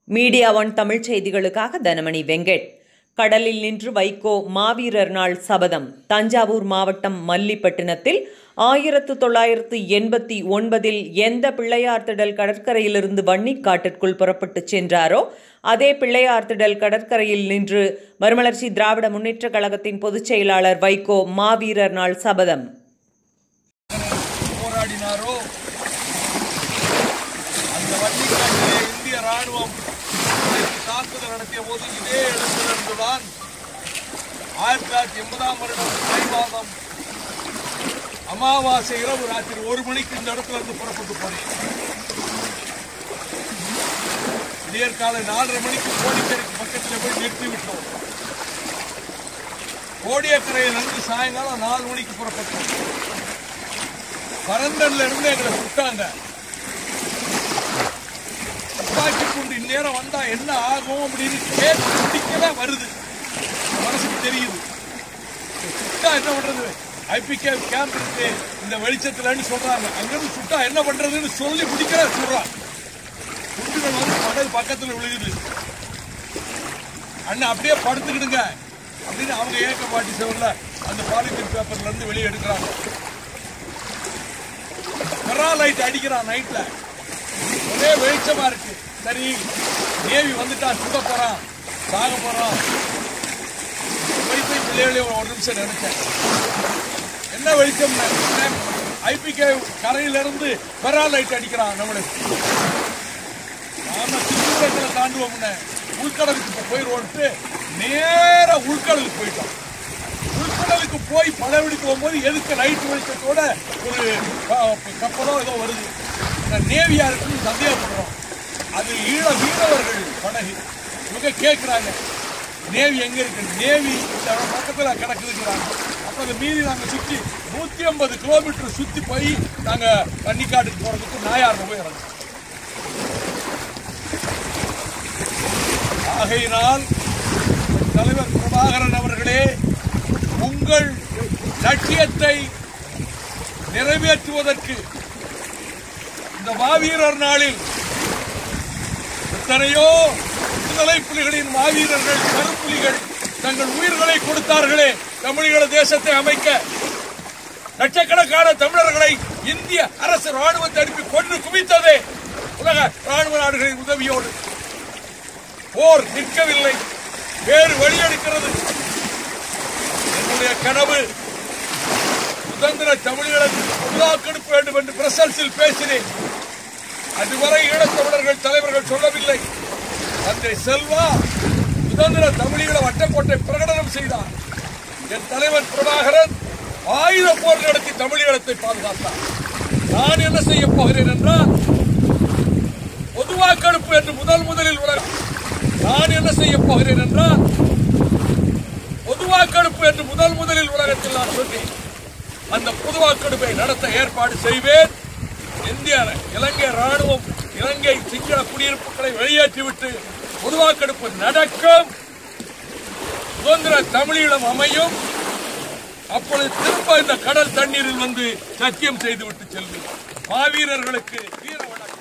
media one Tamil செய்திகளுக்காக தனமணி வெங்கட் கடலில் நின்று வைகோ மாவீரர் நாள் சபதம் தஞ்சாவூர் மாவட்டம் மல்லிப்பட்டினத்தில் ஆயிரத்து தொள்ளாயிரத்து எண்பத்தி ஒன்பதில் எந்த பிள்ளையார் திடல் கடற்கரையிலிருந்து வன்னிக்காட்டிற்குள் புறப்பட்டுச் சென்றாரோ அதே பிள்ளையார் திடல் கடற்கரையில் நின்று மறுமலர்ச்சி திராவிட முன்னேற்றக் கழகத்தின் பொதுச் செயலாளர் வைகோ மாவீரர் நாள் சபதம் போராடினாரோ அந்த வன்னிக்காட்டிலே இந்திய ராணுவம் இன்றைக்கு தாக்குதல் நடத்திய போது இதே இடத்திலிருந்துதான் ஆயிரத்தி தொள்ளாயிரத்தி எண்பதாம் வருடம் தை மாதம் அமாவாசை இரவு ராத்திரி ஒரு மணிக்கு இந்த இடத்துல இருந்து புறப்பட்டு போனேன் விடியற்காலை நாலரை மணிக்கு கோடிக்கரைக்கு பக்கத்தில் போய் நிறுத்தி விட்டோம் கோடியக்கரையில் இருந்து சாயங்காலம் நாலு மணிக்கு புறப்பட்டோம் பரந்தன்ல இருந்து எங்களை சுட்டாங்க துப்பாக்கி குண்டு இந்நேரம் வந்தா என்ன ஆகும் அப்படின்னு கேட்டு பிடிக்கல வருது மனசுக்கு தெரியுது சுட்டா என்ன பண்றது ஐபிகே கேம்ப் இருக்கு இந்த வெளிச்சத்துலன்னு சொல்றாங்க அங்கிருந்து சுட்டா என்ன பண்றதுன்னு சொல்லி பிடிக்கல சொல்றான் குண்டுகள் வந்து கடல் பக்கத்துல விழுகுது அண்ணா அப்படியே படுத்துக்கிடுங்க அப்படின்னு அவங்க ஏக்க பாட்டி செவர்ல அந்த பாலித்தீன் பேப்பர்ல இருந்து வெளியே எடுக்கிறாங்க பெரா லைட் அடிக்கிறான் நைட்ல ஒரே வெளிச்சமா இருக்கு சரி தேவி வந்துட்டா சுட போறான் சாக போறான் வெளிச்சம் பிள்ளைகளே ஒரு நிமிஷம் நினைச்சேன் என்ன வெளிச்சம் ஐபிகே கரையில இருந்து பெரா லைட் அடிக்கிறான் நம்மளுக்கு நாம திருச்சூரத்துல தாண்டுவோம்னு உள்கடலுக்கு போயிடுவோம்ட்டு நேர உள்கடலுக்கு போயிட்டோம் உள்கடலுக்கு போய் படவெடுக்க போகும்போது எதுக்கு லைட் வெளிச்சத்தோட ஒரு க- கப்பலோ ஏதோ வருது நான் நேவியா இருக்குன்னு சந்தேகப்படுறோம் அது ஈழ மீனவர்கள் படகு இவங்க கேட்குறாங்க நேவி எங்க இருக்கு நேவி இந்த பக்கத்தில் கிடக்குதுங்கிறாங்க அப்போ அதை மீறி நாங்கள் சுற்றி நூற்றி ஐம்பது கிலோமீட்டர் சுற்றி போய் நாங்கள் தண்ணிக்காட்டுக்கு போகிறதுக்கு நாயாரில் போய் இறங்கணும் ஆகையினால் தலைவர் பிரபாகரன் அவர்களே உங்கள் லட்சியத்தை நிறைவேற்றுவதற்கு இந்த மாவீரர் நாளில் எத்தனையோ விடுதலை புலிகளின் மாவீரர்கள் கருப்புலிகள் தங்கள் உயிர்களை கொடுத்தார்களே தமிழீழ தேசத்தை அமைக்க லட்சக்கணக்கான தமிழர்களை இந்திய அரசு ராணுவத்தை அனுப்பி கொன்று குவித்ததே உலக ராணுவ நாடுகளின் உதவியோடு போர் நிற்கவில்லை வேறு வழியெடுக்கிறது என்னுடைய கனவு சுதந்திர தமிழீழத்துக்கு உருவாக்கெடுக்க வேண்டும் என்று பிரசல்ஸில் பேசினேன் அதுவரை ஈழத்தமிழர்கள் தலைவர்கள் சொல்லவில்லை தந்தை செல்வா சுதந்திர தமிழீழ வட்டக்கோட்டை பிரகடனம் செய்தார் என் தலைவர் பிரபாகரன் ஆயுத போர் நடத்தி தமிழீழத்தை பாதுகாத்தார் நான் என்ன செய்ய போகிறேன் என்றால் பொதுவாக்கெடுப்பு என்று முதல் முதலில் உலக நான் என்ன செய்ய போகிறேன் என்றால் பொதுவாக்கெடுப்பு என்று முதல் முதலில் உலகத்தில் நான் சொன்னேன் அந்த பொதுவாக்கெடுப்பை நடத்த ஏற்பாடு செய்வேன் இந்திய இலங்கை ராணுவம் இலங்கை சிங்கள குடியிருப்புகளை வெளியேற்றிவிட்டு பொதுவாக்கெடுப்பு நடக்கும் சுதந்திர தமிழீழம் அமையும் அப்பொழுது திரும்ப இந்த கடல் தண்ணீரில் வந்து சத்தியம் செய்துவிட்டு செல்வேன் மாவீரர்களுக்கு வீர வணக்கம்